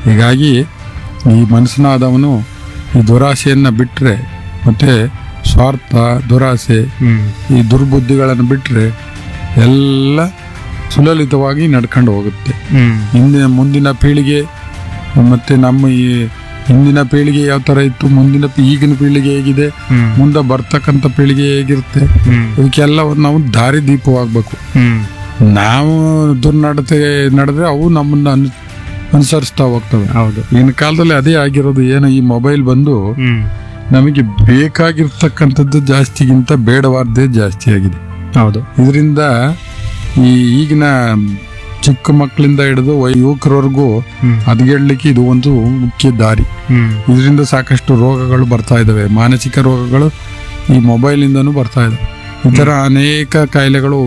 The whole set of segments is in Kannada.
ಹೀಗಾಗಿ ಈ ಮನಸ್ಸನಾದವನು ಈ ದುರಾಸೆಯನ್ನು ಬಿಟ್ಟರೆ ಮತ್ತು ಸ್ವಾರ್ಥ ದುರಾಸೆ ಹ್ಮ್ ಈ ದುರ್ಬುದ್ಧಿಗಳನ್ನು ಬಿಟ್ಟರೆ ಎಲ್ಲ ಸುಲಲಿತವಾಗಿ ನಡ್ಕೊಂಡು ಹೋಗುತ್ತೆ ಹ್ಮ್ ಹಿಂದಿನ ಮುಂದಿನ ಪೀಳಿಗೆ ಮತ್ತು ನಮ್ಮ ಈ ಹಿಂದಿನ ಪೀಳಿಗೆ ಯಾವ ಥರ ಇತ್ತು ಮುಂದಿನ ಪೀ- ಈಗಿನ ಪೀಳಿಗೆ ಹೇಗಿದೆ ಹ್ಮ್ ಮುಂದೆ ಬರ್ತಕ್ಕಂಥ ಪೀಳಿಗೆ ಹೇಗಿರುತ್ತೆ ಹ್ಮ್ ಇವಕ್ಕೆಲ್ಲ ಒಂದು ನಾವು ದಾರಿದೀಪವಾಗಬೇಕು ಹ್ಮ್ ನಾವು ದುರ್ನಡತೆ ನಡೆದ್ರೆ ಅವು ನಮ್ಮನ್ನ ಅನು ಅನುಸರಿಸ್ತಾ ಹೋಗ್ತವೆ ಹೌದು ಈಗಿನ ಕಾಲದಲ್ಲಿ ಅದೇ ಆಗಿರೋದು ಏನು ಈ ಮೊಬೈಲ್ ಬಂದು ಹ್ಮ್ ನಮಗೆ ಬೇಕಾಗಿರ್ತಕ್ಕಂಥದ್ದು ಜಾಸ್ತಿಗಿಂತ ಬೇಡವಾದ್ದೇ ಜಾಸ್ತಿ ಆಗಿದೆ ಹೌದು ಇದರಿಂದ ಈ ಈಗಿನ ಚಿಕ್ಕ ಮಕ್ಕಳಿಂದ ಹಿಡಿದು ವೈ- ಯುವಕರವರೆಗೂ ಹ್ಮ್ ಹದಗೆಡ್ಲಿಕ್ಕೆ ಇದು ಒಂದು ಮುಖ್ಯ ದಾರಿ ಹ್ಮ್ ಇದರಿಂದ ಸಾಕಷ್ಟು ರೋಗಗಳು ಬರ್ತಾ ಇದ್ದಾವೆ ಮಾನಸಿಕ ರೋಗಗಳು ಈ ಮೊಬೈಲಿಂದನೂ ಬರ್ತಾ ಇದ್ದಾವೆ ಈ ಥರ ಅನೇಕ ಕಾಯಿಲೆಗಳು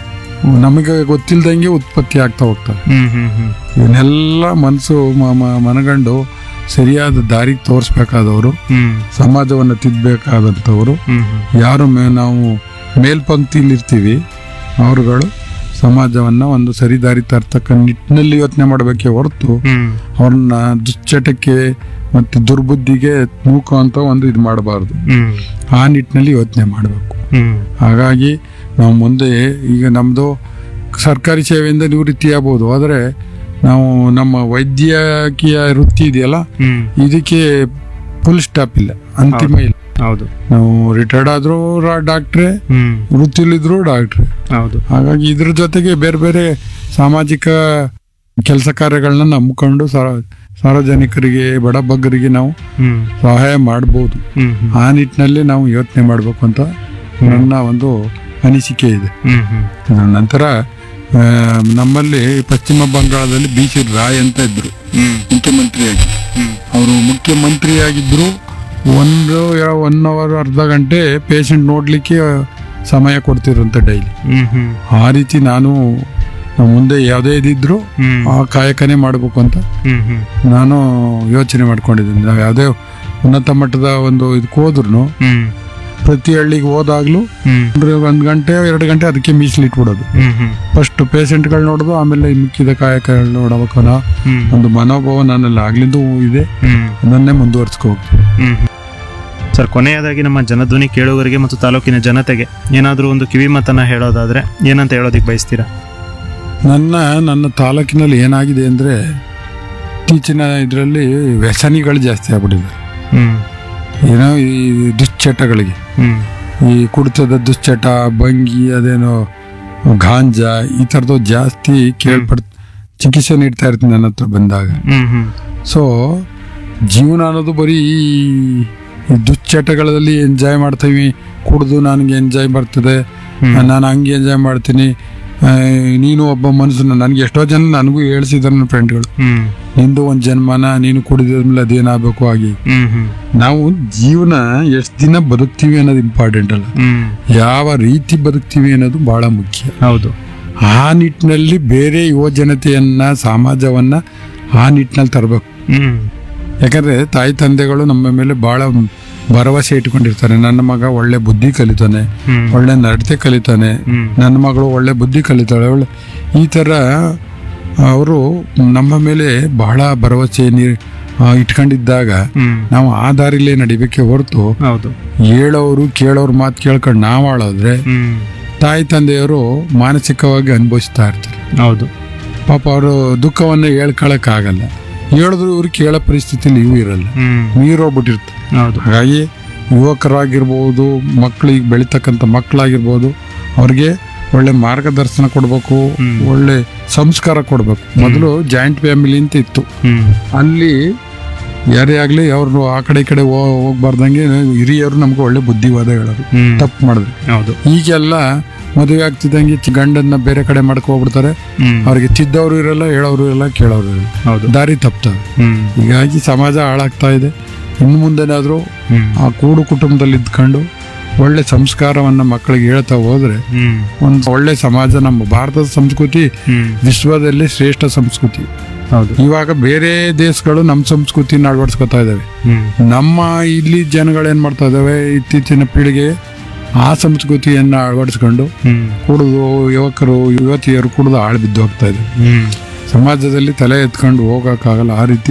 ನಮಗೆ ಗೊತ್ತಿಲ್ದಂಗೆ ಉತ್ಪತ್ತಿ ಆಗ್ತಾ ಹೋಗ್ತವೆ ಹ್ಮ್ ಹ್ಮ್ ಹ್ಮ್ ಇವನ್ನೆಲ್ಲ ಮನಸ್ಸು ಮ- ಮ- ಮನಗಂಡು ಸರಿಯಾದ ದಾರಿಗೆ ತೋರಿಸ್ಬೇಕಾದವರು ಹ್ಮ್ ಸಮಾಜವನ್ನು ತಿದ್ದಬೇಕಾದಂಥವರು ಹ್ಮ್ ಹ್ಮ್ ಯಾರು ಮೇ ನಾವು ಮೇಲ್ಪಂಕ್ತಿಲಿ ಇರ್ತೀವಿ ಅವರುಗಳು ಸಮಾಜವನ್ನು ಒಂದು ಸರಿ ದಾರಿ ತರ್ತಕ್ಕ ನಿಟ್ಟಿನಲ್ಲಿ ಯೋಚನೆ ಮಾಡಬೇಕೇ ಹೊರತು ಹ್ಮ್ ಅವ್ರನ್ನ ದುಶ್ಚಟಕ್ಕೆ ಮತ್ತು ದುರ್ಬುದ್ಧಿಗೆ ನೂಕುವಂತ ಒಂದು ಇದು ಮಾಡಬಾರ್ದು ಹ್ಮ್ ಆ ನಿಟ್ಟಿನಲ್ಲಿ ಯೋಚನೆ ಮಾಡಬೇಕು ಹ್ಮ್ ಹಾಗಾಗಿ ನಾವು ಮುಂದೆ ಈಗ ನಮ್ಮದು ಸರ್ಕಾರಿ ಸೇವೆಯಿಂದ ನಿವೃತ್ತಿ ಆಗ್ಬೋದು ಆದರೆ ನಾವು ನಮ್ಮ ವೈದ್ಯಕೀಯ ವೃತ್ತಿ ಇದೆಯಲ್ಲ ಹ್ಮ್ ಇದಕ್ಕೆ ಫುಲ್ ಸ್ಟಾಪ್ ಇಲ್ಲ ಅಂತಿಮ ಇಲ್ಲ ಹೌದು ನಾವು ರಿಟೈರ್ಡ್ ಆದರೂ ಡಾಕ್ಟ್ರೇ ಹ್ಮ್ ವೃತ್ತಿಲಿದ್ರು ಡಾಕ್ಟ್ರೇ ಹೌದು ಹಾಗಾಗಿ ಇದ್ರ ಜೊತೆಗೆ ಬೇರೆ ಬೇರೆ ಸಾಮಾಜಿಕ ಕೆಲಸ ಕಾರ್ಯಗಳನ್ನ ನಂಬಿಕೊಂಡು ಸಾರ್ವ- ಸಾರ್ವಜನಿಕರಿಗೆ ಬಡಬಗ್ಗರಿಗೆ ನಾವು ಹ್ಮ್ ಸಹಾಯ ಮಾಡ್ಬೋದು ಹ್ಮ್ ಹ್ಮ್ ಆ ನಿಟ್ಟಿನಲ್ಲಿ ನಾವು ಯೋಚನೆ ಮಾಡಬೇಕು ಅಂತ ನನ್ನ ಒಂದು ಅನಿಸಿಕೆ ಇದೆ ಹ್ಮ್ ಹ್ಮ್ ಇದರ ನಂತರ ಆ, ನಮ್ಮಲ್ಲಿ ಪಶ್ಚಿಮ ಬಂಗಾಳದಲ್ಲಿ ಬಿ ಸಿ ರಾಯ್ ಅಂತ ಇದ್ರು ಹ್ಮ್ ಮುಖ್ಯಮಂತ್ರಿಯಾಗಿ ಹ್ಮ್ ಅವರು ಮುಖ್ಯಮಂತ್ರಿಯಾಗಿದ್ರು ಒಂದು ಒನ್ ಅವರ್ ಅರ್ಧ ಗಂಟೆ ಪೇಷಂಟ್ ನೋಡ್ಲಿಕ್ಕೆ ಸಮಯ ಕೊಡ್ತಿರಂತೆ ಡೈಲಿ ಹ್ಮ್ ಹ್ಮ್ ಆ ರೀತಿ ನಾನು ಮುಂದೆ ಯಾವುದೇ ಇದಿದ್ರು ಹ್ಮ್ ಆ ಕಾಯಕನೇ ಮಾಡಬೇಕು ಅಂತ ಹ್ಮ್ ಹ್ಮ್ ನಾನು ಯೋಚನೆ ಮಾಡ್ಕೊಂಡಿದ್ದೀನಿ ನಾವು ಯಾವುದೇ ಉನ್ನತ ಮಟ್ಟದ ಒಂದು ಇದಕ್ಕೆ ಹೋದ್ರು ಹ್ಮ್ ಪ್ರತಿ ಹಳ್ಳಿಗೆ ಹೋದಾಗ್ಲೂ ಹ್ಮ್ ಒಂದು ಗಂಟೆ ಎರಡು ಗಂಟೆ ಅದಕ್ಕೆ ಮೀಸಲಿಟ್ಬಿಡೋದು ಹ್ಮ್ ಹ್ಮ್ ಫಸ್ಟ್ ಪೇಷಂಟ್ಗಳು ನೋಡೋದು ಆಮೇಲೆ ಇನ್ ಮಿಕ್ಕಿದ ಕಾಯಕಗಳು ನೋಡಬೇಕು ಅನ್ನೋ ಹ್ಮ್ ಒಂದು ಮನೋಭಾವ ನನ್ನಲ್ಲಿ ಆಗ್ಲಿಂದ ಇದೆ ಹ್ಮ್ ಅದನ್ನೇ ಮುಂದುವರ್ಸ್ಕೊ ಹೋಗ್ತೀನಿ ಹ್ಮ್ ಸರ್ ಕೊನೆಯದಾಗಿ ನಮ್ಮ ಜನಧ್ವನಿ ಕೇಳುಗರಿಗೆ ಮತ್ತು ತಾಲೂಕಿನ ಜನತೆಗೆ ಏನಾದರೂ ಒಂದು ಕಿವಿ ಮಾತನ್ನ ಹೇಳೋದಾದ್ರೆ ಏನಂತ ಹೇಳೋದಿಕ್ ಬಯಸ್ತೀರಾ ನನ್ನ ನನ್ನ ತಾಲೂಕಿನಲ್ಲಿ ಏನಾಗಿದೆ ಅಂದರೆ ಇತ್ತೀಚಿನ ಇದರಲ್ಲಿ ವ್ಯಸನಿಗಳು ಜಾಸ್ತಿ ಆಗ್ಬಿಟ್ಟಿದೆ ಹ್ಮ್ ಏನೋ ಈ ದುಶ್ಚಟಗಳಿಗೆ ಹ್ಮ್ ಈ ಕುಡಿತದ ದುಶ್ಚಟ ಭಂಗಿ ಅದೇನೋ ಗಾಂಜಾ ಈ ಥರದ್ದು ಜಾಸ್ತಿ ಕೇಳ್ಪಡ್ ಚಿಕಿತ್ಸೆ ನೀಡ್ತಾ ಇರ್ತೀನಿ ನನ್ನ ಹತ್ರ ಬಂದಾಗ ಹ್ಮ್ ಹ್ಮ್ ಸೊ ಜೀವನ ಅನ್ನೋದು ಬರೀ ಈ ಈ ದುಶ್ಚಟಗಳಲ್ಲಿ ಎಂಜಾಯ್ ಮಾಡ್ತೀವಿ ಕುಡಿದು ನನಗೆ ಎಂಜಾಯ್ ಬರ್ತದೆ ಹ್ಮ್. ನಾನು ಹಂಗೆ ಎಂಜಾಯ್ ಮಾಡ್ತೀನಿ ಆ, ನೀನು ಒಬ್ಬ ಮನುಷ್ಯನ ನನಗೆ ಎಷ್ಟೋ ಜನ ನನಗೂ ಹೇಳ್ಸಿದ್ದಾರೆ ನನ್ನ ಫ್ರೆಂಡ್ಗಳು ಹ್ಮ್ ನಿಂದು ಒಂದು ಜನ್ಮನ ನೀನು ಕುಡಿದ್ಮೇಲೆ ಅದೇನಾಗಬೇಕು ಆಗಿ ಹ್ಮ್ ಹ್ಮ್ ನಾವು ಜೀವನ ಎಷ್ಟು ದಿನ ಬದುಕ್ತೀವಿ ಅನ್ನೋದು ಇಂಪಾರ್ಟೆಂಟ್ ಅಲ್ಲ ಹ್ಮ್ ಯಾವ ರೀತಿ ಬದುಕ್ತೀವಿ ಅನ್ನೋದು ಬಹಳ ಮುಖ್ಯ ಹೌದು ಆ ನಿಟ್ಟಿನಲ್ಲಿ ಬೇರೆ ಯುವ ಜನತೆಯನ್ನ ಸಮಾಜವನ್ನ ಆ ನಿಟ್ಟಿನಲ್ಲಿ ತರಬೇಕು ಹ್ಮ್ ಯಾಕಂದ್ರೆ ತಾಯಿ ತಂದೆಗಳು ನಮ್ಮ ಮೇಲೆ ಬಹಳ ಭರವಸೆ ಇಟ್ಕೊಂಡಿರ್ತಾರೆ ನನ್ನ ಮಗ ಒಳ್ಳೆ ಬುದ್ಧಿ ಕಲಿತಾನೆ ಹ್ಮ್ ಒಳ್ಳೆ ನಡತೆ ಕಲಿತಾನೆ ಹ್ಮ್ ನನ್ನ ಮಗಳು ಒಳ್ಳೆ ಬುದ್ಧಿ ಕಲಿತಾಳೆ ಒಳ್ಳೆ ಈ ಥರ ಅವರು ನಮ್ಮ ಮೇಲೆ ಬಹಳ ಭರವಸೆ ನೀ- ಆ, ಇಟ್ಕೊಂಡಿದ್ದಾಗ ಹ್ಮ್ ನಾವು ಆ ದಾರಿಲೇ ನಡಿಬೇಕೆ ಹೊರತು ಹೌದು ಹೇಳೋರು ಕೇಳೋರು ಮಾತು ಕೇಳ್ಕೊಂಡು ನಾವು ಆಳೋದ್ರೆ ಹ್ಮ್ ತಾಯಿ ತಂದೆಯವರು ಮಾನಸಿಕವಾಗಿ ಅನುಭವಿಸ್ತಾ ಇರ್ತಾರೆ ಹೌದು ಪಾಪ ಅವರು ದುಃಖವನ್ನು ಹೇಳ್ಕೊಳಕ್ಕಾಗಲ್ಲ ಹೇಳಿದ್ರು ಇವ್ರು ಕೇಳೋ ಪರಿಸ್ಥಿತಿಲಿ ಇವು ಇರಲ್ಲ ಹ್ಮ್ ಮೀರೋಗ್ಬಿಟ್ಟಿರ್ತಾರೆ ಹೌದು ಹಾಗಾಗಿ ಯುವಕರಾಗಿರ್ಬೋದು ಮಕ್ಕಳಿಗೆ ಬೆಳೀತಕ್ಕಂಥ ಮಕ್ಕಳಾಗಿರ್ಬೋದು ಅವ್ರಿಗೆ ಒಳ್ಳೆ ಮಾರ್ಗದರ್ಶನ ಕೊಡಬೇಕು ಹ್ಮ್. ಒಳ್ಳೆ ಸಂಸ್ಕಾರ ಕೊಡಬೇಕು ಮೊದಲು ಜಾಯಿಂಟ್ ಫ್ಯಾಮಿಲಿ ಅಂತ ಇತ್ತು ಹ್ಮ್ ಅಲ್ಲಿ ಯಾರೇ ಆಗಲಿ ಅವ್ರು ಆ ಕಡೆ ಈ ಕಡೆ ಹೋ- ಹೋಗ್ಬಾರ್ದಂಗೆ ಹಿರಿಯರು ನಮ್ಗೆ ಒಳ್ಳೆ ಬುದ್ಧಿವಾದ ಹೇಳೋರು ಹ್ಮ್ ತಪ್ಪು ಮಾಡಿದ್ರು ಹೌದು ಈಗೆಲ್ಲ ಮದುವೆ ಆಗ್ತಿದ್ದಂಗೆ ಚಿ- ಗಂಡನ್ನ ಬೇರೆ ಕಡೆ ಮಾಡ್ಕೊಬಿಡ್ತಾರೆ ಹ್ಮ್ ಅವ್ರಿಗೆ ತಿದ್ದವರು ಇರಲ್ಲ ಹೇಳೋರು ಇರಲ್ಲ ಕೇಳೋರು ಇರಲ್ಲ ಹೌದು ದಾರಿ ತಪ್ತವೆ ಹ್ಮ್ ಹೀಗಾಗಿ ಸಮಾಜ ಹಾಳಾಗ್ತಾ ಇದೆ ಇನ್ನು ಮುಂದೆನಾದರೂ ಹ್ಮ್ ಆ ಕೂಡು ಕುಟುಂಬದಲ್ಲಿ ಇದ್ಕೊಂಡು ಒಳ್ಳೆ ಸಂಸ್ಕಾರವನ್ನ ಮಕ್ಕಳಿಗೆ ಹೇಳ್ತಾ ಹೋದ್ರೆ ಹ್ಮ್ ಒಂದು ಒಳ್ಳೆ ಸಮಾಜ ನಮ್ಮ ಭಾರತದ ಸಂಸ್ಕೃತಿ ಹ್ಮ್ ವಿಶ್ವದಲ್ಲಿ ಶ್ರೇಷ್ಠ ಸಂಸ್ಕೃತಿ ಹೌದು ಇವಾಗ ಬೇರೆ ದೇಶಗಳು ನಮ್ಮ ಸಂಸ್ಕೃತಿನ ಅಳವಡಿಸ್ಕೊತಾ ಇದ್ದಾವೆ ಹ್ಮ್ ನಮ್ಮ ಇಲ್ಲಿ ಜನಗಳೇನ್ ಮಾಡ್ತಾ ಇದ್ದಾವೆ ಇತ್ತೀಚಿನ ಪೀಳಿಗೆ ಆ ಸಂಸ್ಕೃತಿಯನ್ನ ಅಳವಡಿಸ್ಕೊಂಡು ಹ್ಮ್ ಕುಡಿದು ಯುವಕರು ಯುವತಿಯರು ಕುಡಿದು ಆಳು ಬಿದ್ದು ಹೋಗ್ತಾ ಇದ್ದಾರೆ ಹ್ಮ್ ಸಮಾಜದಲ್ಲಿ ತಲೆ ಎತ್ಕೊಂಡು ಹೋಗೋಕ್ಕಾಗಲ್ಲ ಆ ರೀತಿ